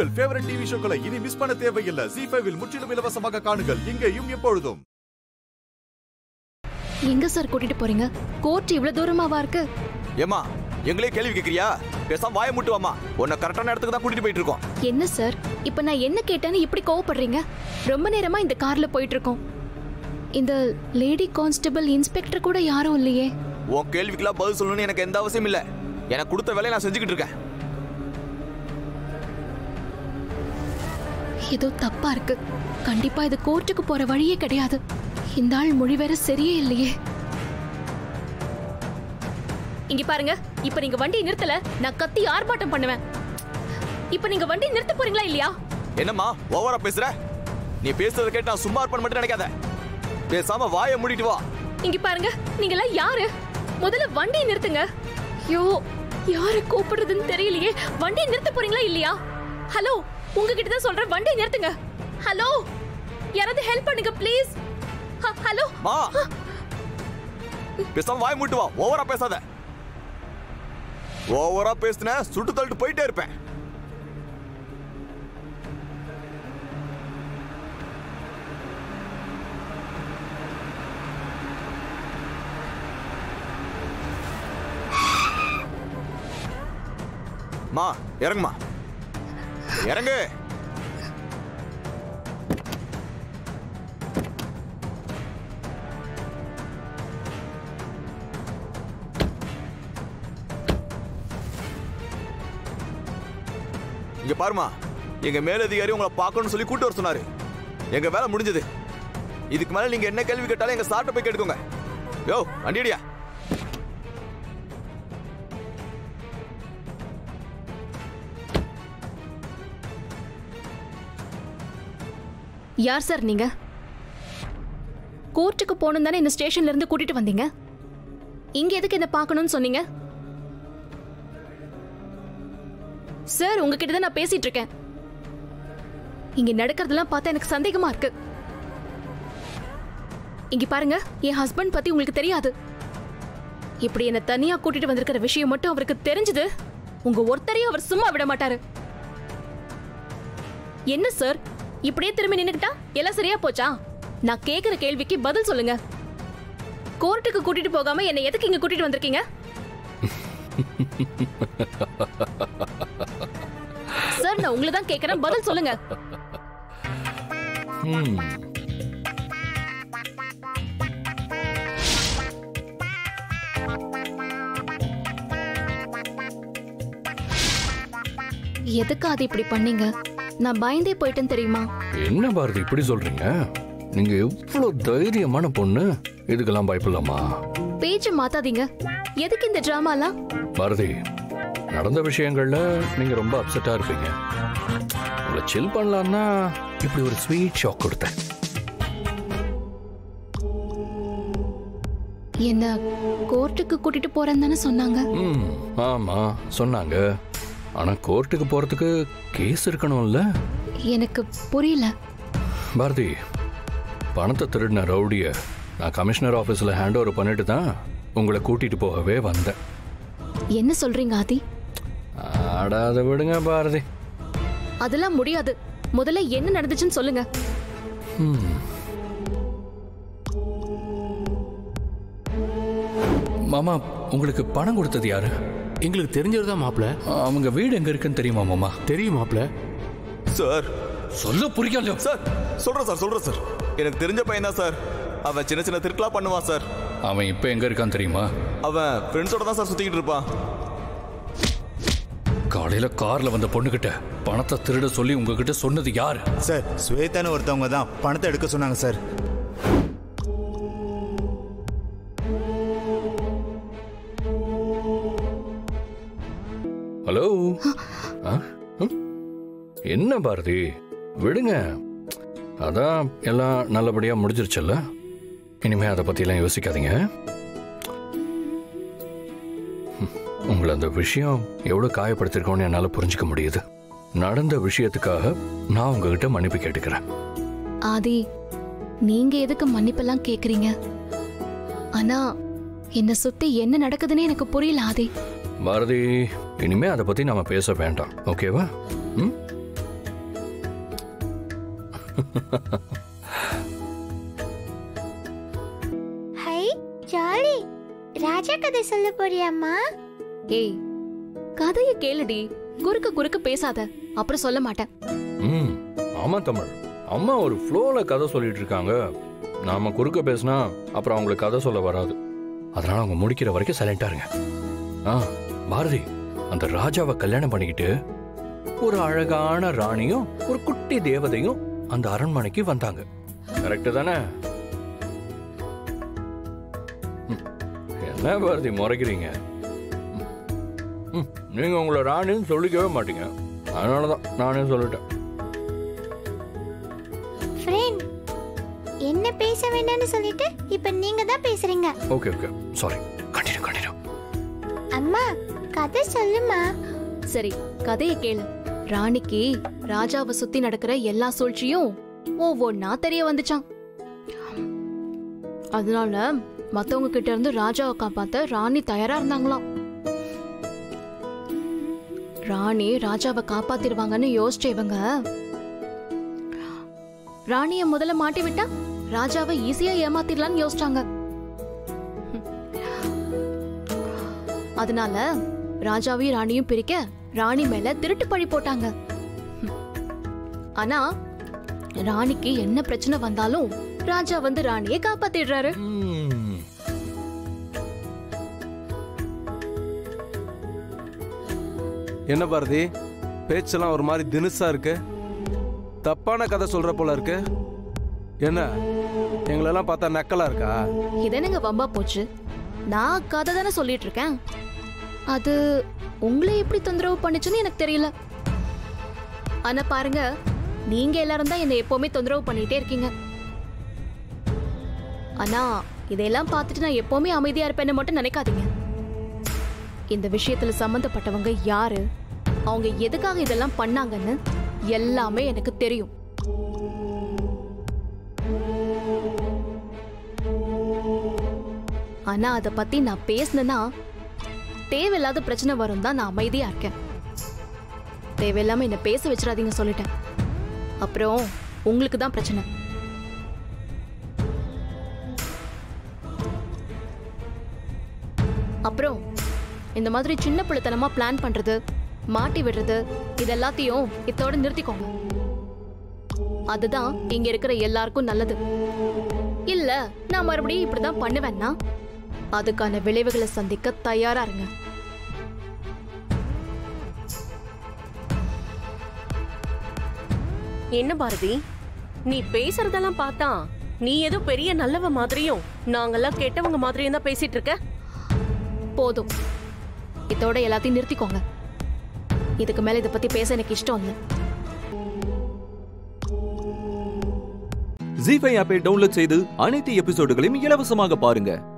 உங்கள் favourite TV ஷோக்களை இனி miss பண்ண தேவையில்லை ஜி ஃபைவில் முற்றிலும் இலவசமாக காணுங்கள் இங்கேயும் எப்பொழுதும் எங்க சார் கூட்டிட்டு போறீங்க கோர்ட் இவ்வளவு தூரமாவா இருக்கு ஏமா எங்களே கேள்வி கேக்குறியா பேசாம வாய முட்டுவாமா உன்னை கரெக்டான இடத்துக்கு தான் கூட்டிட்டு போயிட்டு இருக்கோம் என்ன சார் இப்ப நான் என்ன கேட்டேன்னு இப்படி கோவப்படுறீங்க ரொம்ப நேரமா இந்த கார்ல போயிட்டு இருக்கோம் இந்த லேடி கான்ஸ்டபிள் இன்ஸ்பெக்டர் கூட யாரும் இல்லையே உன் கேள்விக்கெல்லாம் பதில் சொல்லணும்னு எனக்கு எந்த அவசியம் இல்ல எனக்கு கொடுத்த வேலையை நான் செஞ்சுக்கிட்டு இருக்கேன் ஏதோ தப்பா இருக்கு கண்டிப்பா இது கோர்ட்டுக்கு போற வழியே கிடையாது இந்த ஆள் மொழி வேற சரியே இல்லையே இங்க பாருங்க இப்ப நீங்க வண்டியை நிறுத்தல நான் கத்தி ஆர்ப்பாட்டம் பண்ணுவேன் இப்ப நீங்க வண்டியை நிறுத்த போறீங்களா இல்லையா என்னம்மா ஓவரா பேசுற நீ பேசுறத கேட்டு நான் சும்மா இருப்பேன்னு மட்டும் நினைக்காத பேசாம வாயை மூடிட்டு வா இங்க பாருங்க நீங்க எல்லாம் யாரு முதல்ல வண்டியை நிறுத்துங்க ஐயோ யாரு கூப்பிடுறதுன்னு தெரியலையே வண்டியை நிறுத்த போறீங்களா இல்லையா ஹலோ உங்ககிட்ட தான் சொல்றேன் வண்டியை நிறுத்துங்க ஹலோ யாராவது ஹெல்ப் பண்ணுங்க ப்ளீஸ் ஹலோ மா பேசாம வாய் மூட்டு வா ஓவரா பேசாத ஓவரா பேசுன சுட்டு தள்ளிட்டு போயிட்டே இருப்பேன் மா இறங்குமா இறங்கு இங்க பாருமா எங்க மேலதிகாரி உங்களை பார்க்கணும்னு சொல்லி கூட்டு வர சொன்னாரு எங்க வேலை முடிஞ்சது இதுக்கு மேல நீங்க என்ன கேள்வி கேட்டாலும் எங்க சார்ட்ட போய் கேட்டுக்கோங்க யோ வண்டியடியா யார் சார் நீங்க கோர்ட்டுக்கு போகணும் தானே இந்த ஸ்டேஷன்ல இருந்து கூட்டிட்டு வந்தீங்க இங்க எதுக்கு என்ன பார்க்கணும்னு சொன்னீங்க சார் உங்ககிட்ட தான் நான் பேசிட்டு இருக்கேன் இங்க நடக்கிறதெல்லாம் பார்த்தா எனக்கு சந்தேகமா இருக்கு இங்க பாருங்க என் ஹஸ்பண்ட் பத்தி உங்களுக்கு தெரியாது இப்படி என்ன தனியா கூட்டிட்டு வந்திருக்கிற விஷயம் மட்டும் அவருக்கு தெரிஞ்சது உங்க ஒருத்தரையும் அவர் சும்மா விட மாட்டாரு என்ன சார் இப்படியே திரும்பி நின்னுக்கிட்டா எல்லாம் சரியா போச்சா நான் கேக்குற கேள்விக்கு பதில் சொல்லுங்க கோர்ட்டுக்கு கூட்டிட்டு போகாம என்னை எதுக்கு இங்க கூட்டிட்டு வந்திருக்கீங்க சார் நான் உங்களை தான் கேக்குறேன் பதில் சொல்லுங்க ம் எதுக்கு அது இப்படி பண்ணீங்க நான் பயந்தே போயிட்டேன் தெரியுமா என்ன பாரதி இப்படி சொல்றீங்க நீங்க எவ்வளவு தைரியமான பொண்ணு இதுக்கெல்லாம் பயப்படலாமா பேச்ச மாத்தாதீங்க எதுக்கு இந்த டிராமாலாம் பாரதி நடந்த விஷயங்கள்ல நீங்க ரொம்ப அப்செட்டா இருப்பீங்க உங்களை சில் பண்ணலாம்னா இப்படி ஒரு ஸ்வீட் ஷாக் கொடுத்தேன் என்ன கோர்ட்டுக்கு கூட்டிட்டு போறேன்னு தானே சொன்னாங்க ம் ஆமா சொன்னாங்க ஆனா கோர்ட்டுக்கு போறதுக்கு கேஸ் இருக்கணும்ல எனக்கு புரியல பாரதி பணத்தை திருடின ரவுடிய நான் கமிஷனர் ஆஃபீஸில் ஹேண்ட் ஓவர் பண்ணிட்டு தான் உங்களை கூட்டிட்டு போகவே வந்தேன் என்ன சொல்றீங்க ஆதி ஆடாத விடுங்க பாரதி அதெல்லாம் முடியாது முதல்ல என்ன நடந்துச்சுன்னு சொல்லுங்க ம். மாமா உங்களுக்கு பணம் கொடுத்தது யாரு எங்களுக்கு தெரிஞ்சவர் தான் மாப்பிள அவங்க வீடு எங்க இருக்குன்னு தெரியுமா மாமா தெரியும் மாப்பிள சார் சொல்ல புரியல சார் சொல்றேன் சார் சொல்றேன் சார் எனக்கு தெரிஞ்ச பையன் தான் சார் அவன் சின்ன சின்ன திருக்கலாம் பண்ணுவான் சார் அவன் இப்ப எங்க இருக்கான்னு தெரியுமா அவன் ஃப்ரெண்ட்ஸோட தான் சார் சுத்திக்கிட்டு இருப்பான் காலையில கார்ல வந்த பொண்ணுகிட்ட பணத்தை திருட சொல்லி உங்ககிட்ட சொன்னது யாரு சார் ஸ்வேதான்னு ஒருத்தவங்க தான் பணத்தை எடுக்க சொன்னாங்க சார் ஹலோ ஆ? ம்? என்ன பாரதி விடுங்க அதான் எல்லாம் நல்லபடியா முடிஞ்சிருச்சுல்ல இனிமே அதை பத்திலாம் யோசிக்காதீங்க ம், உங்களை அந்த விஷயம் எவ்வளவு காயப்படுத்திருக்கோன்னு என்னால புரிஞ்சுக்க முடியுது நடந்த விஷயத்துக்காக நான் உங்ககிட்ட மன்னிப்பு கேட்டுக்கிறேன் ஆதி நீங்க எதுக்கு மன்னிப்பெல்லாம் கேக்குறீங்க ஆனா என்ன சுத்தி என்ன நடக்குதுன்னு எனக்கு புரியல ஆதி பாரதி இனிமே அதை பத்தி நாம பேச வேண்டாம் ஓகேவா ம் ஹை ஜாலி ராஜா கதை சொல்ல போறியாம்மா ஏய் கதைய கேளுடி குறுக்க குறுக்க பேசாத அப்புறம் சொல்ல மாட்டேன் ம் ஆமா தமிழ் அம்மா ஒரு ஃப்ளோல கதை சொல்லிட்டு இருக்காங்க நாம குறுக்க பேசினா அப்புறம் அவங்களுக்கு கதை சொல்ல வராது அதனால அவங்க முடிக்கிற வரைக்கும் சைலண்டா இருங்க ஆ பாரதி அந்த ராஜாவை கல்யாணம் பண்ணிக்கிட்டு ஒரு அழகான ராணியும் ஒரு குட்டி தேவதையும் அந்த அரண்மனைக்கு வந்தாங்க கரெக்ட் தானே ம், என்ன பாரதி முறைக்கிறீங்க ம், ம், நீங்க உங்களை ராணின்னு சொல்லிக்கவே மாட்டீங்க அதனாலதான் நானே சொல்லிட்டேன் ஃப்ரெண்ட் என்ன பேச வேண்டாம்னு சொல்லிட்டு இப்ப நீங்க தான் பேசுறீங்க okay okay sorry continue continue அம்மா கதை சொல்லுமா சரி கதைய கேளு ராணிக்கு ராஜாவை சுத்தி நடக்கிற எல்லா சூழ்ச்சியும் ஒவ்வொன்னா தெரிய வந்துச்சான் அதனால மத்தவங்க கிட்ட இருந்து ராஜாவை காப்பாத்த ராணி தயாரா இருந்தாங்களாம் ராணி ராஜாவை காப்பாத்திருவாங்கன்னு யோசிச்ச இவங்க ராணிய முதல்ல மாட்டி விட்டா ராஜாவை ஈஸியா ஏமாத்திடலாம்னு யோசிச்சாங்க அதனால ராஜாவையும் ராணியும் பிரிக்க ராணி மேல திருட்டு பழி போட்டாங்க ஆனா ராணிக்கு என்ன பிரச்சனை வந்தாலும் ராஜா வந்து ராணியை காப்பாத்திடுறாரு என்ன பாரதி பேச்செல்லாம் ஒரு மாதிரி தினுசா இருக்கு தப்பான கதை சொல்ற போல இருக்கு என்ன எங்களெல்லாம் பார்த்தா நக்கலா இருக்கா இது என்னங்க வம்பா போச்சு நான் கதை தானே சொல்லிட்டு இருக்கேன் அது உங்களை எப்படி தொந்தரவு பண்ணுச்சுன்னு எனக்கு தெரியல ஆனா பாருங்க நீங்க எல்லாரும் தான் என்னை எப்பவுமே தொந்தரவு பண்ணிட்டே இருக்கீங்க ஆனா இதையெல்லாம் பார்த்துட்டு நான் எப்பவுமே அமைதியா இருப்பேன்னு மட்டும் நினைக்காதீங்க இந்த விஷயத்துல சம்பந்தப்பட்டவங்க யாரு அவங்க எதுக்காக இதெல்லாம் பண்ணாங்கன்னு எல்லாமே எனக்கு தெரியும் ஆனா அத பத்தி நான் பேசினேன்னா தேவையில்லாத பிரச்சனை வரும் தான் நான் அமைதியா இருக்கேன் தேவையில்லாம என்ன பேச வச்சிடாதீங்க சொல்லிட்டேன் அப்புறம் உங்களுக்கு தான் பிரச்சனை அப்புறம் இந்த மாதிரி சின்ன பிள்ளைத்தனமா பிளான் பண்றது மாட்டி விடுறது இது எல்லாத்தையும் இதோட நிறுத்திக்கோங்க அதுதான் இங்க இருக்கிற எல்லாருக்கும் நல்லது இல்ல நான் மறுபடியும் இப்படிதான் பண்ணுவேன்னா அதுக்கான விளைவுகளை சந்திக்க தயாரா இருங்க என்ன பாரதி நீ பேசுறதெல்லாம் பார்த்தா நீ ஏதோ பெரிய நல்லவ மாதிரியும் நாங்கெல்லாம் கெட்டவங்க மாதிரியும் தான் பேசிட்டு இருக்க போதும் இதோட எல்லாத்தையும் நிறுத்திக்கோங்க இதுக்கு மேல இதை பத்தி பேச எனக்கு இஷ்டம் இல்லை ஜி ஃபைவ் ஆப்பை டவுன்லோட் செய்து அனைத்து எபிசோடுகளையும் இலவசமாக பாருங்க